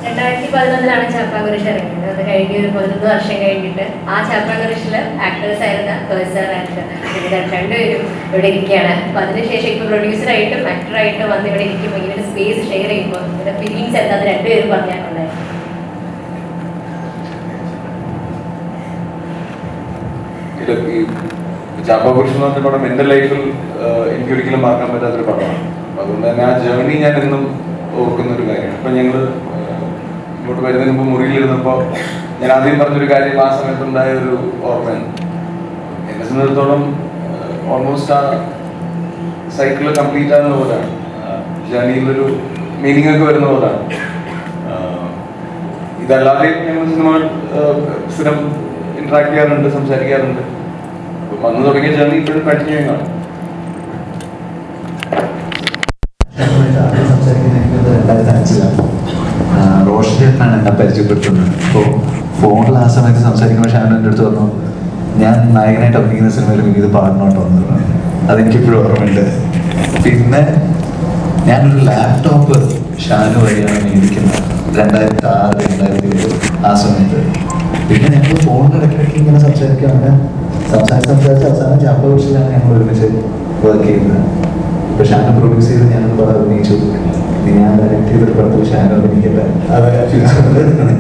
രണ്ടായിരത്തി പതിനൊന്നിലാണ് ചാപ്പാകുരിശ് ഇറങ്ങിയത് അത് കഴിഞ്ഞ് ഒരു പതിനൊന്ന് വർഷം കഴിഞ്ഞിട്ട് ആ ചാപ്പാകുരിശിൽ ആക്ടേഴ്സ് ആയിരുന്ന സാർ ആൻഡ് വിനിത രണ്ടുപേരും ഇവിടെ ഇരിക്കുകയാണ് അപ്പൊ അതിനുശേഷം ഇപ്പൊ പ്രൊഡ്യൂസറായിട്ടും ആക്ടറായിട്ടും വന്ന് ഇവിടെ ഇരിക്കുമ്പോൾ ഇങ്ങനെ ഒരു സ്പേസ് ഷെയർ ചെയ്യുമ്പോൾ ഇവിടെ ഫീലിങ്സ് എന്താന്ന് രണ്ടുപേരും പറഞ്ഞാൽ ഇത് ഈ ചാപ്പാപുരുഷൻ എന്ന് പറഞ്ഞ പടം എൻ്റെ ലൈഫിൽ എനിക്ക് ഒരിക്കലും മറക്കാൻ പറ്റാത്തൊരു പടമാണ് അപ്പൊ അതുകൊണ്ട് തന്നെ ആ ജേർണി ഞാൻ എന്നും ഓർക്കുന്ന ഒരു കാര്യമാണ് ഇപ്പൊ ഞങ്ങൾ ഇങ്ങോട്ട് വരുന്നതിന് മുമ്പ് മുറിയിലിരുന്നപ്പോൾ ഞാൻ ആദ്യം പറഞ്ഞൊരു കാര്യം ആ സമയത്തുണ്ടായ ഒരു ഓർമ്മയാണ് എന്നെ സംബന്ധിച്ചിടത്തോളം ഓൾമോസ്റ്റ് ആ സൈക്കിൾ കംപ്ലീറ്റ് ആകുന്ന പോലെയാണ് ജേർണിയിലൊരു മീനിങ് ഒക്കെ വരുന്ന പോലെയാണ് ആഹ് ഇതല്ലാതെ ഞങ്ങൾ സിനിമകൾ സ്ഥിരം ഇന്ററാക്ട് ചെയ്യാറുണ്ട് സംസാരിക്കാറുണ്ട് അപ്പൊ വന്നു തുടങ്ങിയ ജേർണി ഇപ്പോഴും കണ്ടിന്യൂ ചെയ്യുന്നതാണ് ആദ്യം സംസാരിക്കുന്നത് എനിക്കത് രണ്ടായിരത്തി അഞ്ചിലാണ് റോഷൻ ചേട്ടനാണ് എന്നെ പരിചയപ്പെടുത്തുന്നത് അപ്പോൾ ഫോണിൽ ആ സമയത്ത് സംസാരിക്കുമ്പോൾ ഷാൻ എൻ്റെ അടുത്ത് പറഞ്ഞു ഞാൻ നായകനായിട്ട് അഭിനയിക്കുന്ന സിനിമയിൽ എനിക്ക് ഇത് പാടണോട്ടോ എന്ന് പറഞ്ഞു അതെനിക്കിപ്പോഴും ഓർമ്മയുണ്ട് പിന്നെ ഞാനൊരു ലാപ്ടോപ്പ് ഷാനു വഴിയാണ് മേടിക്കുന്നത് രണ്ടായിരത്തി ആറ് രണ്ടായിരത്തി ഏഴ് ആ സമയത്ത് പിന്നെ ഞങ്ങൾ ഫോണിൽ ഇടയ്ക്കിടയ്ക്ക് ഇങ്ങനെ സംസാരിക്കുകയാണ് സംസാരിച്ച് സംസാരിച്ച് അവസാനം ജാപ്പ വിഷയമാണ് ഞങ്ങൾ ഒരുമിച്ച് വർക്ക് ചെയ്യുന്നത് ഇപ്പൊ ഷാന പ്രൊഡ്യൂസ് ചെയ്ത് ഞാനൊരു പടം അഭിനയിച്ചു ഇനി ഞാൻ ഡയറക്ട് ചെയ്തൊരു പടത്തിൽ ഷാന അഭിനയിക്കട്ടെ അതെ ഫ്യൂച്ചറിൽ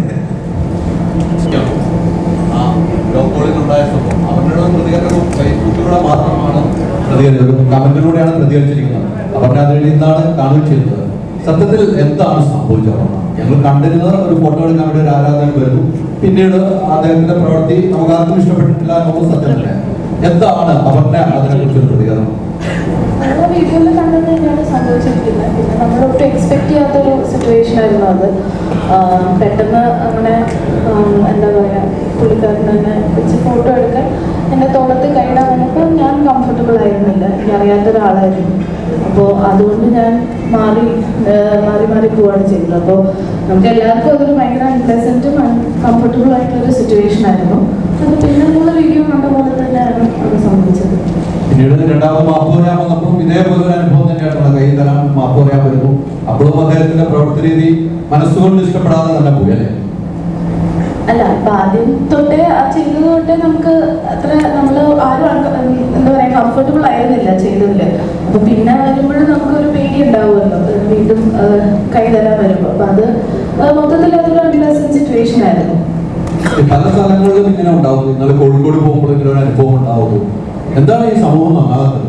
ആ ലോക്കോളിലുണ്ടായ സംഭവം അവരുടെ പ്രതികരണം ഫേസ്ബുക്കിലൂടെ മാത്രമാണ് പ്രതികരിച്ചത് ഒരു കമന്റിലൂടെയാണ് പ്രതികരിച്ചിരിക്കുന്നത് അവരുടെ അതിൽ നിന്നാണ് കാണുകയും ചെയ്തത് സത്യത്തിൽ എന്താണ് സംഭവിച്ചത് ഞങ്ങൾ കണ്ടിരുന്നത് ഒരു ഫോട്ടോ എടുക്കാൻ വേണ്ടി ഒരു ആരാധകൻ വരുന്നു പിന്നീട് അദ്ദേഹത്തിന്റെ പ്രവൃത്തി നമുക്ക് ആർക്കും ഇഷ്ടപ്പെട്ടിട്ടില്ല എന്നുള്ളത് സത്യമല്ലേ എന്താണ് അവരുടെ അതിനെക്കുറിച്ചൊരു പ്രതികരണം നമ്മൾ വീഡിയോയിൽ കണ്ടത് തന്നെയാണ് സംഭവിച്ചിരിക്കുന്നത് പിന്നെ നമ്മളൊട്ടും എക്സ്പെക്ട് ചെയ്യാത്തൊരു സിറ്റുവേഷൻ ആയിരുന്നു അത് ആം, പെട്ടെന്ന് അങ്ങനെ ആം, എന്താ പറയുക പുള്ളിക്കാരൻ തന്നെ വെച്ച് ഫോട്ടോ എടുക്കാൻ എൻ്റെ തോളത്ത് കൈയിടാൻ വന്നപ്പോൾ ഞാൻ കംഫർട്ടബിൾ ആയിരുന്നില്ല എനിക്ക് അറിയാത്ത ഒരാളായിരുന്നു അപ്പോൾ അതുകൊണ്ട് ഞാൻ മാറി ആ, മാറി മാറി പോവാണ് ചെയ്തത് അപ്പോൾ നമുക്ക് എല്ലാവർക്കും അതൊരു ഭയങ്കര അൺപ്ലസൻറ്റും അൺകംഫർട്ടബിൾ ആയിട്ടുള്ളൊരു സിറ്റുവേഷൻ ആയിരുന്നു അത് പിന്നെ നമ്മൾ വീഡിയോ കണ്ട പോലെ തന്നെയാണ് അത് സംഭവിച്ചത് പിന്നീട് രണ്ടാമത് മാപ്പ് പറയാൻ വന്നപ്പോൾ ഇതേപോലെ ഒരു അനുഭവം തന്നെയാണ് കയ്യിൽ തരാൻ മാപ്പ് പറയാൻ വരുന്നു അപ്പോഴും അദ്ദേഹത്തിന്റെ പ്രവൃത്തി രീതി മനസ്സുകൊണ്ട് ഇഷ്ടപ്പെടാതെ തന്നെ പോയി അല്ലേ അല്ല ഇപ്പൊ ആദ്യം തൊട്ടേ ആ ചെയ്തത് തൊട്ടേ നമുക്ക് അത്ര നമ്മൾ ആരും അൺക- എന്താ പറയാ കംഫർട്ടബിൾ ആയിരുന്നില്ല ചെയ്തതില് അപ്പൊ പിന്നെ വരുമ്പോഴും നമുക്കൊരു പേടി ഉണ്ടാവുമല്ലോ അത് വീണ്ടും ആ, കൈ തരാൻ വരുമ്പോൾ അപ്പൊ അത് ആ, മൊത്തത്തിൽ അതൊരു അൺപ്ലസന്റ് സിറ്റുവേഷൻ ആയിരുന്നു ഈ പല സ്ഥലങ്ങളിലും ഇങ്ങനെ ഉണ്ടാവും നിങ്ങൾ കോഴിക്കോട് പോകുമ്പോൾ ഇങ്ങനെ ഒരു അനുഭവം ഉണ്ടാവുള്ളൂ എന്താണ് ഈ സമൂഹം നന്നാകുന്നത്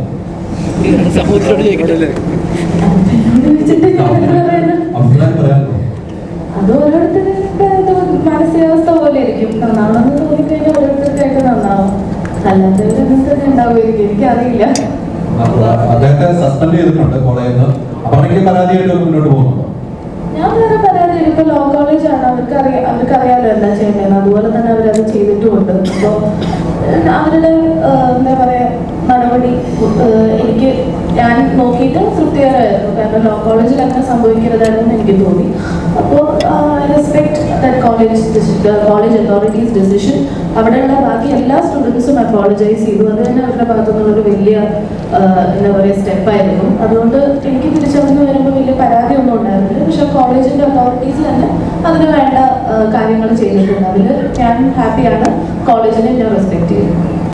അതിനോട് വെച്ചിട്ട് ഞാൻ എന്താ പറയുന്നത് അഭിപ്രായം പറയാനുണ്ടോ അത് ഓരോരുത്തരുടെ ഇത് മാനസികാവസ്ഥ പോലെ ഇരിക്കും നന്നാവണമെന്ന് തോന്നിക്കഴിഞ്ഞാൽ ഓരോരുത്തർക്കായിട്ട് നന്നാവും അല്ലാത്തവരൊന്നും തന്നെ ഉണ്ടാവുമായിരിക്കും എനിക്കറിയില്ല അപ്പോൾ അദ്ദേഹത്തെ സസ്പെൻഡ് ചെയ്തിട്ടുണ്ട് കോളേജിൽ നിന്ന് അപർണയ്ക്ക് പരാതിയായിട്ട് മുന്നോട്ട് പോകുന്നുണ്ടോ ഞാൻ വേറെ പരാതി ഇപ്പൊ ലോ കോളേജ് ആണ് അവർക്ക് അറിയാം അവർക്ക് അറിയാലോ എന്താ ചെയ്യുന്നത് അതുപോലെ തന്നെ അവരത് ചെയ്തിട്ടുമുണ്ട് അപ്പോൾ അവരുടെ ആ, എന്താ പറയാ നടപടി ആ, എനിക്ക് ഞാൻ നോക്കിയിട്ട് തൃപ്തികരമായിരുന്നു കാരണം ലോ കോളേജിൽ അങ്ങനെ സംഭവിക്കരുതായിരുന്നു എനിക്ക് തോന്നി അപ്പോൾ respect that college college authorities decision അവിടെയുള്ള ബാക്കി എല്ലാ സ്റ്റുഡൻസും അപ്പോളജൈസ് ചെയ്തു അത് തന്നെ അവരുടെ ഭാഗത്തു നിന്നുള്ളൊരു വലിയ ആ, എന്താ പറയുക സ്റ്റെപ്പായിരുന്നു അതുകൊണ്ട് എനിക്ക് തിരിച്ചറിഞ്ഞ് വരുമ്പോൾ വലിയ പരാതിയൊന്നും ഉണ്ടായിരുന്നില്ല പക്ഷെ കോളേജിന്റെ അതോറിറ്റീസ് തന്നെ അതിന് വേണ്ട കാര്യങ്ങൾ ചെയ്തിട്ടുണ്ട് അതിൽ ഞാൻ ഹാപ്പിയാണ് കോളേജിനെ ഞാൻ റെസ്പെക്ട് ചെയ്യുന്നു